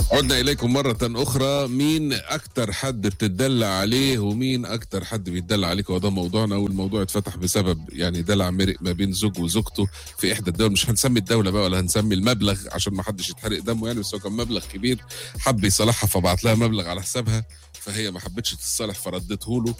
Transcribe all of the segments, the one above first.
عدنا إليكم مرة أخرى مين أكتر حد بتدلع عليه ومين أكتر حد بيتدلع عليك وده موضوعنا والموضوع اتفتح بسبب يعني دلع مرق ما بين زوج وزوجته في إحدى الدول مش هنسمي الدولة بقى ولا هنسمي المبلغ عشان ما حدش يتحرق دمه يعني بس هو كان مبلغ كبير حب يصالحها فبعت لها مبلغ على حسابها فهي ما حبتش تتصالح فردته له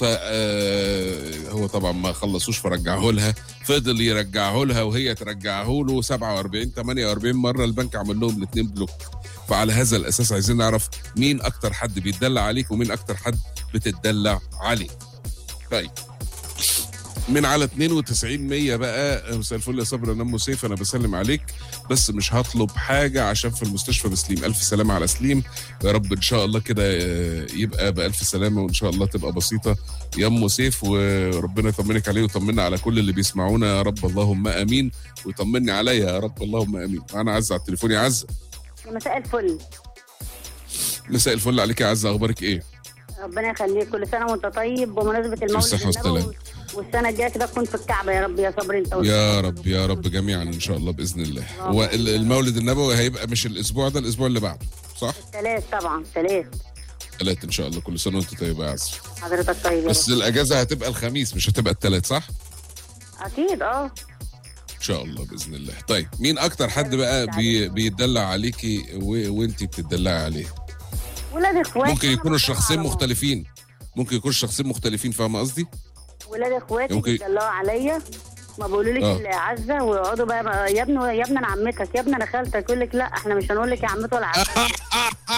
فهو طبعا ما خلصوش فرجعه لها فضل يرجعه لها وهي ترجعه له 47 48 مره البنك عمل لهم الاثنين بلوك فعلى هذا الاساس عايزين نعرف مين اكتر حد بيتدلع عليك ومين اكتر حد بتتدلع عليه طيب من على 92 100 بقى مساء الفل يا صبري انا ام سيف انا بسلم عليك بس مش هطلب حاجه عشان في المستشفى بسليم الف سلامه على سليم يا رب ان شاء الله كده يبقى بالف سلامه وان شاء الله تبقى بسيطه يا ام سيف وربنا يطمنك عليه ويطمنا على كل اللي بيسمعونا يا رب اللهم امين ويطمني عليا يا رب اللهم امين معانا عزه على التليفون يا عزه مساء الفل مساء الفل عليك يا عزه اخبارك ايه ربنا يخليك كل سنه وانت طيب بمناسبه المولد بالصحة والسلامة. النبوي والسنه الجايه كده تكون في الكعبه يا رب يا صبري انت يا رب يا رب جميعا ان شاء الله باذن الله اللهم هو ال- المولد النبوي هيبقى مش الاسبوع ده الاسبوع اللي بعده صح ثلاث طبعا ثلاث ثلاث ان شاء الله كل سنه وانت طيبه يا عزه حضرتك طيب يا بس رب الاجازه هتبقى الخميس مش هتبقى الثلاث صح اكيد اه ان شاء الله باذن الله طيب مين اكتر حد بقى بي بيدلع عليكي و... وانت بتدلعي عليه ولاد اخواتي ممكن يكونوا الشخصين على بعض. مختلفين ممكن يكونوا الشخصين مختلفين فاهمه قصدي ولاد اخواتي ممكن- بيدلعوا عليا ما بيقولوليش آه. الا يا عزه ويقعدوا بقى, بقى يا ابني يا ابني انا عمتك يا ابني انا خالتك يقول لك لا احنا مش هنقول لك يا عمته ولا عمتك